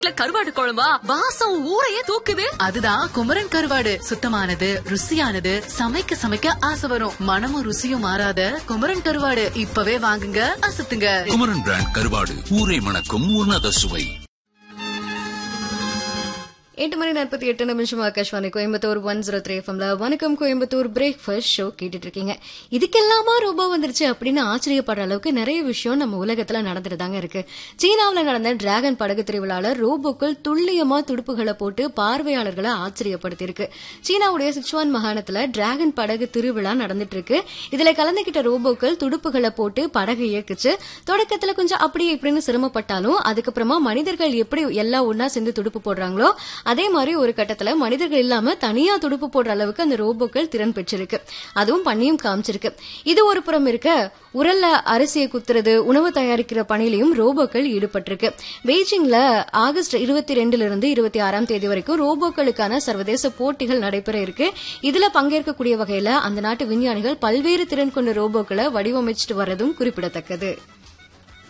இல்ல கருவாடு குழம்பா வாசம் ஊரையே தூக்குது அதுதான் குமரன் கருவாடு சுத்தமானது ருசியானது சமைக்க சமைக்க ஆசை வரும் மனமும் ருசியும் மாறாத குமரன் கருவாடு இப்பவே வாங்குங்க அசத்துங்க குமரன் பிராண்ட் கருவாடு ஊரை மணக்கும் உன்னத சுவை எட்டு மணி நாற்பத்தி எட்டு நிமிஷம் Akashvani Coimbatore one zero three எஃப்எம்ல வணக்கம் கோயம்புத்தூர் பிரேக்ஃபாஸ்ட் ஷோ கேட்டுட்டு இருக்கீங்க இதுக்கெல்லாமா ரோபோ வந்துருச்சு அப்படின்னு ஆச்சரியப்படுற அளவுக்கு நிறைய விஷயம் நம்ம உலகத்துல நடந்துட்டு தாங்க இருக்கு சீனாவுல நடந்த டிராகன் படகு திருவிழால ரோபோக்கள் துல்லியமா துடுப்புகளை போட்டு பார்வையாளர்களை ஆச்சரியப்படுத்தி இருக்கு சீனாவுடைய சிச்சுவான் மாகாணத்துல டிராகன் படகு திருவிழா நடந்துட்டு இருக்கு இதுல கலந்துகிட்ட ரோபோக்கள் துடுப்புகளை போட்டு படகு இயக்குச்சு தொடக்கத்துல கொஞ்சம் அப்படியே இப்படின்னு சிரமப்பட்டாலும் அதுக்கப்புறமா மனிதர்கள் எப்படி எல்லாம் ஒன்னா சேர்ந்து துடுப்பு போடுறாங்களோ அதே மாதிரி ஒரு கட்டத்துல மனிதர்கள் இல்லாம தனியா துடுப்பு போடுற அளவுக்கு அந்த ரோபோக்கள் திறன் பெற்றிருக்கு அதுவும் பண்ணியும் காமிச்சிருக்கு இது ஒரு புறம் இருக்க உரல்ல அரிசியை குத்துறது உணவு தயாரிக்கிற பணியிலையும் ரோபோக்கள் ஈடுபட்டிருக்கு பெய்ஜிங்ல ஆகஸ்ட் இருபத்தி ரெண்டுல இருந்து இருபத்தி ஆறாம் தேதி வரைக்கும் ரோபோக்களுக்கான சர்வதேச போட்டிகள் நடைபெற இருக்கு இதுல பங்கேற்கக்கூடிய வகையில அந்த நாட்டு விஞ்ஞானிகள் பல்வேறு திறன் கொண்ட ரோபோக்களை வடிவமைச்சிட்டு வர்றதும் குறிப்பிடத்தக்கது